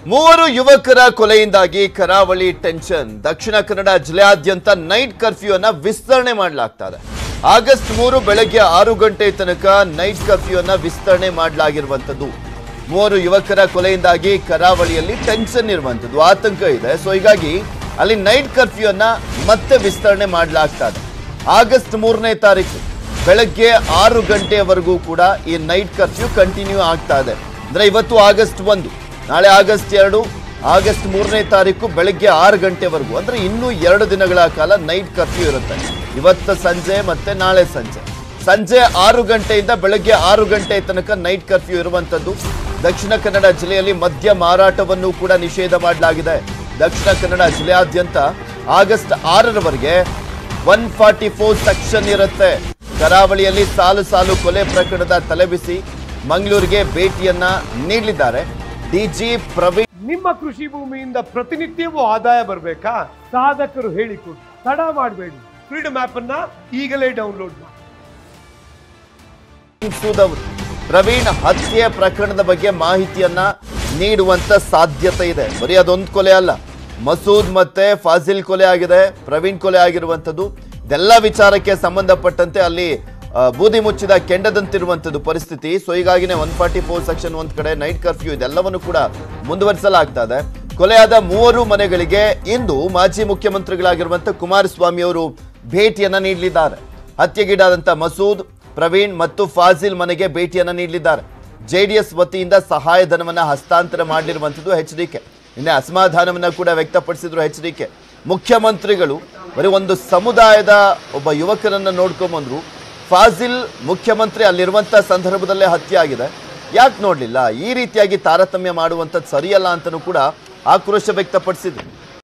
ಮೂವರು ಯುವಕರ ಕೊಲೆಯಿಂದಾಗಿ ಕರಾವಳಿ ಟೆನ್ಷನ್ ದಕ್ಷಿಣ ಕನ್ನಡ ಜಿಲ್ಲೆಯಾದ್ಯಂತ ನೈಟ್ ಕರ್ಫ್ಯೂ ಅನ್ನ ವಿಸ್ತರಣೆ ಮಾಡಲಾಗ್ತಾ ಇದೆ ಆಗಸ್ಟ್ ಮೂರು ಬೆಳಗ್ಗೆ ಆರು ಗಂಟೆ ತನಕ ನೈಟ್ ಕರ್ಫ್ಯೂ ಅನ್ನ ವಿಸ್ತರಣೆ ಮಾಡಲಾಗಿರುವಂತದ್ದು ಮೂವರು ಯುವಕರ ಕೊಲೆಯಿಂದಾಗಿ ಕರಾವಳಿಯಲ್ಲಿ ಟೆನ್ಷನ್ ಇರುವಂತದ್ದು ಆತಂಕ ಇದೆ ಸೊ ಹೀಗಾಗಿ ಅಲ್ಲಿ ನೈಟ್ ಕರ್ಫ್ಯೂ ಅನ್ನ ಮತ್ತೆ ವಿಸ್ತರಣೆ ಮಾಡಲಾಗ್ತಾ ಇದೆ ಆಗಸ್ಟ್ ಮೂರನೇ ತಾರೀಕು ಬೆಳಗ್ಗೆ ಆರು ಗಂಟೆಯವರೆಗೂ ಕೂಡ ಈ ನೈಟ್ ಕರ್ಫ್ಯೂ ಕಂಟಿನ್ಯೂ ಆಗ್ತಾ ಇದೆ ಅಂದ್ರೆ ಇವತ್ತು ಆಗಸ್ಟ್ ಒಂದು ನಾಳೆ ಆಗಸ್ಟ್ ಎರಡು ಆಗಸ್ಟ್ ಮೂರನೇ ತಾರೀಕು ಬೆಳಗ್ಗೆ ಆರು ಗಂಟೆವರೆಗೂ ಅಂದ್ರೆ ಇನ್ನೂ ಎರಡು ದಿನಗಳ ಕಾಲ ನೈಟ್ ಕರ್ಫ್ಯೂ ಇರುತ್ತೆ ಇವತ್ತು ಸಂಜೆ ಮತ್ತೆ ನಾಳೆ ಸಂಜೆ ಸಂಜೆ ಆರು ಗಂಟೆಯಿಂದ ಬೆಳಗ್ಗೆ ಆರು ಗಂಟೆ ತನಕ ನೈಟ್ ಕರ್ಫ್ಯೂ ಇರುವಂತದ್ದು ದಕ್ಷಿಣ ಕನ್ನಡ ಜಿಲ್ಲೆಯಲ್ಲಿ ಮದ್ಯ ಮಾರಾಟವನ್ನು ಕೂಡ ನಿಷೇಧ ಮಾಡಲಾಗಿದೆ ದಕ್ಷಿಣ ಕನ್ನಡ ಜಿಲ್ಲೆಯಾದ್ಯಂತ ಆಗಸ್ಟ್ ಆರರವರೆಗೆ ಒನ್ ಫಾರ್ಟಿ ಫೋರ್ ಸೆಕ್ಷನ್ ಇರುತ್ತೆ ಕರಾವಳಿಯಲ್ಲಿ ಸಾಲು ಸಾಲು ಕೊಲೆ ಪ್ರಕರಣದ ತಲೆಬಿಸಿ ಮಂಗಳೂರಿಗೆ ಭೇಟಿಯನ್ನ ನೀಡಲಿದ್ದಾರೆ ಡಿಜಿ ಪ್ರವೀಣ್ ನಿಮ್ಮ ಕೃಷಿ ಭೂಮಿಯಿಂದ ಪ್ರತಿನಿತ್ಯವೂ ಆದಾಯ ಬರಬೇಕಾ ಸಾಧಕರು ಹೇಳಿಕೊಡಿ ತಡ ಮಾಡಬೇಡಿ ಫ್ರೀಡಮ್ ಆಪ್ ಅನ್ನ ಈಗಲೇ ಡೌನ್ಲೋಡ್ ಮಾಡಿ ಸೂದ್ ಅವರು ಪ್ರವೀಣ್ ಹತ್ಯೆ ಪ್ರಕರಣದ ಬಗ್ಗೆ ಮಾಹಿತಿಯನ್ನ ನೀಡುವಂತ ಸಾಧ್ಯತೆ ಇದೆ ಬರೀ ಅದೊಂದು ಕೊಲೆ ಅಲ್ಲ ಮಸೂದ್ ಮತ್ತೆ ಫಾಜಿಲ್ ಕೊಲೆ ಆಗಿದೆ ಪ್ರವೀಣ್ ಕೊಲೆ ಆಗಿರುವಂತದ್ದು ಇದೆಲ್ಲ ವಿಚಾರಕ್ಕೆ ಸಂಬಂಧಪಟ್ಟಂತೆ ಅಲ್ಲಿ ಆ, ಬೂದಿ ಮುಚ್ಚಿದ ಕೆಂಡದಂತಿರುವಂತದ್ದು ಪರಿಸ್ಥಿತಿ ಸೊ ಹೀಗಾಗಿನೇ ಒನ್ ಫಾರ್ಟಿ ಫೋರ್ ಸೆಕ್ಷನ್ ಒಂದ್ ಕಡೆ ನೈಟ್ ಕರ್ಫ್ಯೂ ಇದೆಲ್ಲವನ್ನು ಕೂಡ ಮುಂದುವರಿಸಲಾಗ್ತಾ ಇದೆ ಕೊಲೆಯಾದ ಮೂವರು ಮನೆಗಳಿಗೆ ಇಂದು ಮಾಜಿ ಮುಖ್ಯಮಂತ್ರಿಗಳಾಗಿರುವಂತ ಕುಮಾರಸ್ವಾಮಿ ಅವರು ಭೇಟಿಯನ್ನ ನೀಡಲಿದ್ದಾರೆ ಹತ್ಯೆಗೀಡಾದಂತ ಮಸೂದ್ ಪ್ರವೀಣ್ ಮತ್ತು ಫಾಜಿಲ್ ಮನೆಗೆ ಭೇಟಿಯನ್ನ ನೀಡಲಿದ್ದಾರೆ ಜೆಡಿಎಸ್ ವತಿಯಿಂದ ಸಹಾಯಧನವನ್ನ ಹಸ್ತಾಂತರ ಮಾಡಿರುವಂಥದ್ದು ಎಚ್ ಡಿ ಕೆ ನಿನ್ನೆ ಅಸಮಾಧಾನವನ್ನ ಕೂಡ ವ್ಯಕ್ತಪಡಿಸಿದ್ರು ಎಚ್ ಡಿ ಕೆ ಮುಖ್ಯಮಂತ್ರಿಗಳು ಬರೀ ಒಂದು ಸಮುದಾಯದ ಒಬ್ಬ ಯುವಕರನ್ನ ನೋಡ್ಕೊಂಬಂದ್ರು ಫಾಜಿಲ್ ಮುಖ್ಯಮಂತ್ರಿ ಅಲ್ಲಿರುವಂತ ಸಂದರ್ಭದಲ್ಲೇ ಹತ್ಯೆ ಆಗಿದೆ ಯಾಕೆ ನೋಡ್ಲಿಲ್ಲ ಈ ರೀತಿಯಾಗಿ ತಾರತಮ್ಯ ಮಾಡುವಂಥದ್ದು ಸರಿಯಲ್ಲ ಅಂತಲೂ ಕೂಡ ಆಕ್ರೋಶ ವ್ಯಕ್ತಪಡಿಸಿದ್ರು